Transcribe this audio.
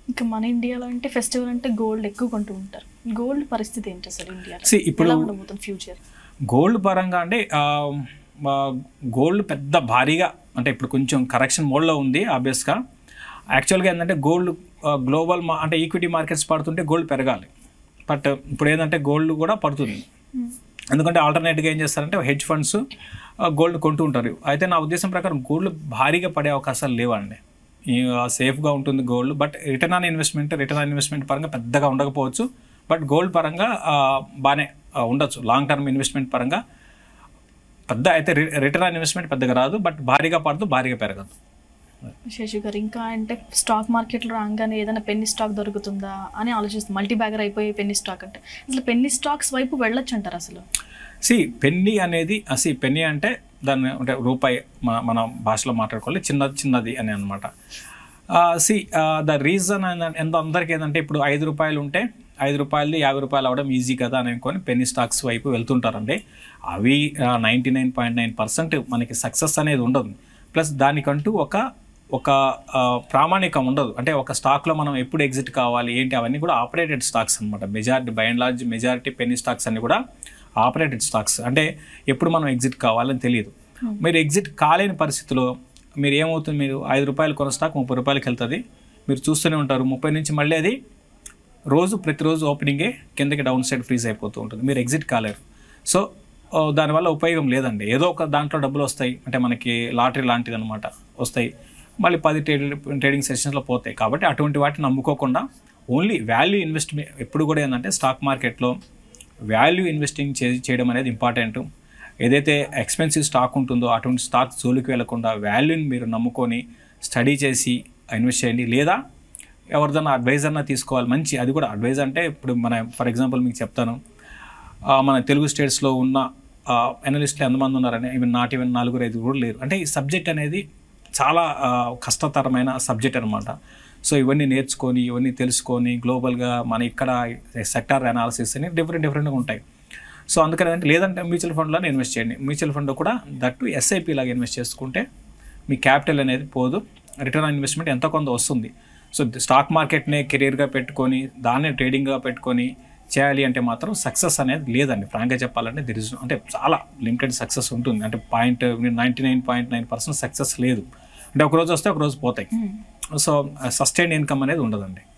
ఇంకా మన ఇండియాలో అంటే ఫెస్టివల్ అంటే గోల్డ్ ఎక్కువ కొంటూ ఉంటారు గోల్డ్ పరిస్థితి ఏంటి అసలు ఇండియాలో See, ఇప్పుడు- ఎలా ఉండబోతుంది ఫ్యూచర్ గోల్డ్ పరంగా అంటే గోల్డ్ పెద్ద భారీగా అంటే ఇప్పుడు కొంచెం కరెక్షన్ మోడ్లో ఉంది ఆబ్వియస్గా యాక్చువల్గా ఏంటంటే గోల్డ్ గ్లోబల్ మా అంటే ఈక్విటీ మార్కెట్స్ పడుతుంటే గోల్డ్ పెరగాలి బట్ ఇప్పుడు ఏంటంటే గోల్డ్ కూడా పడుతుంది ఎందుకంటే ఆల్టర్నేట్గా ఏం చేస్తారంటే హెడ్జ్ ఫండ్స్ గోల్డ్ కొంటూ ఉంటారు అయితే నా ఉద్దేశం ప్రకారం గోల్డ్ భారీగా పడే అవకాశాలు లేవండి సేఫ్గా ఉంటుంది gold but return on investment return on investment పరంగా పెద్దగా ఉండకపోవచ్చు బట్ గోల్డ్ పరంగా ఆ, బాగానే ఆ, ఉండొచ్చు లాంగ్ టర్మ్ ఇన్వెస్ట్మెంట్ పరంగా పెద్ద అయితే రిటర్న్ ఆన్ ఇన్వెస్ట్మెంట్ పెద్దగా రాదు బట్ భారీగా పడదు భారీగా పెరగదు శశి గారు ఇంకా అంటే స్టాక్ మార్కెట్లో రాగానే ఏదైనా పెన్ని స్టాక్ దొరుకుతుందా అని ఆలోచిస్తుంది మల్టీ బ్యాగర్ అయిపోయి పెన్ని స్టాక్ అంటే అసలు పెన్ని స్టాక్స్ వైపు వెళ్ళొచ్చు అంటారు అసలు సి పెన్నీ అనేది సి పెన్నీ అంటే దాన్ని అంటే రూపాయి మన మన భాషలో మాట్లాడుకోవాలి చిన్న చిన్నది అని అనమాట సి ద రీజన్ ఎంత అందరికీ ఏంటంటే ఇప్పుడు ఐదు రూపాయలు ఉంటే ఐదు రూపాయలది యాభై రూపాయలు అవ్వడం ఈజీ కదా అని అనుకొని పెన్నీ స్టాక్స్ వైపు వెళ్తుంటారండి అవి ninety nine point nine percent మనకి సక్సెస్ అనేది ఉండదు ప్లస్ దానికంటూ ఒక ఒక ఆ, ప్రామాణికం ఉండదు అంటే ఒక స్టాక్లో మనం ఎప్పుడు ఎగ్జిట్ కావాలి ఏంటి అవన్నీ కూడా ఆపరేటెడ్ స్టాక్స్ అనమాట majority by and large majority penny stocks అన్ని కూడా ఆపరేటెడ్ స్టాక్స్ అంటే ఎప్పుడు మనం ఎగ్జిట్ కావాలని తెలియదు మీరు ఎగ్జిట్ కాలేని పరిస్థితిలో మీరు ఏమవుతుంది మీరు ఐదు రూపాయలు కొన్న స్టాక్ ముప్పై రూపాయలకి వెళ్తుంది మీరు చూస్తూనే ఉంటారు ముప్పై నుంచి మళ్ళీ అది రోజు ప్రతిరోజు ఓపెనింగే కిందకి డౌన్ సైడ్ ఫ్రీజ్ అయిపోతూ ఉంటుంది మీరు ఎగ్జిట్ కాలేరు సో ఓ, దానివల్ల ఉపయోగం లేదండి ఏదో ఒక దాంట్లో డబ్బులు వస్తాయి అంటే మనకి లాటరీ లాంటిది అనమాట వస్తాయి మళ్ళీ పది ట్రేడింగ్ ట్రేడింగ్ సెషన్స్లో పోతాయి కాబట్టి అటువంటి వాటిని నమ్ముకోకుండా ఓన్లీ వాల్యూ ఇన్వెస్ట్మెంట్ ఎప్పుడు కూడా ఏంటంటే స్టాక్ మార్కెట్లో వాల్యూ ఇన్వెస్టింగ్ చే చేయడం అనేది ఇంపార్టెంట్ ఏదైతే ఎక్స్పెన్సివ్ స్టాక్ ఉంటుందో అటువంటి స్టాక్ జోలికి వెళ్లకుండా వాల్యూని మీరు నమ్ముకొని స్టడీ చేసి ఇన్వెస్ట్ చేయండి లేదా ఎవరిదైనా అడ్వైజ్ అన్నా తీసుకోవాలి మంచి అది కూడా అడ్వైజ్ అంటే ఇప్పుడు మన ఫర్ ఎగ్జాంపుల్ మీకు చెప్తాను ఆ, మన తెలుగు స్టేట్స్లో ఉన్న అనలిస్టులు ఎంతమంది ఉన్నారని ఈవెన్ నాట్ ఈవెన్ నలుగురు ఐదు కూడా లేరు అంటే ఈ సబ్జెక్ట్ అనేది చాలా ఆ, కష్టతరమైన సబ్జెక్ట్ అనమాట సో ఇవన్నీ నేర్చుకొని ఇవన్నీ తెలుసుకొని గ్లోబల్గా మన ఇక్కడ సెక్టార్ అనాలిసిస్ అని డిఫరెంట్ డిఫరెంట్గా ఉంటాయి సో అందుకని అంటే లేదంటే మ్యూచువల్ ఫండ్లోనే ఇన్వెస్ట్ చేయండి మ్యూచువల్ ఫండ్ కూడా దట్టు ఎస్ఐపి లాగా ఇన్వెస్ట్ చేసుకుంటే మీ క్యాపిటల్ అనేది పోదు రిటర్న్ ఆన్ ఇన్వెస్ట్మెంట్ ఎంత కొంత వస్తుంది సో స్టాక్ మార్కెట్నే కెరీర్గా పెట్టుకొని దాన్నే ట్రేడింగ్గా పెట్టుకొని చేయాలి అంటే మాత్రం సక్సెస్ అనేది లేదండి ఫ్రాంక్గా చెప్పాలంటే దిర్ ఇస్ అంటే చాలా లిమిటెడ్ సక్సెస్ ఉంటుంది అంటే point ninety nine point nine percent success లేదు అంటే ఒక రోజు వస్తే ఒక రోజు పోతాయి సో సస్టైన్ ఇన్కమ్ అనేది ఉండదండి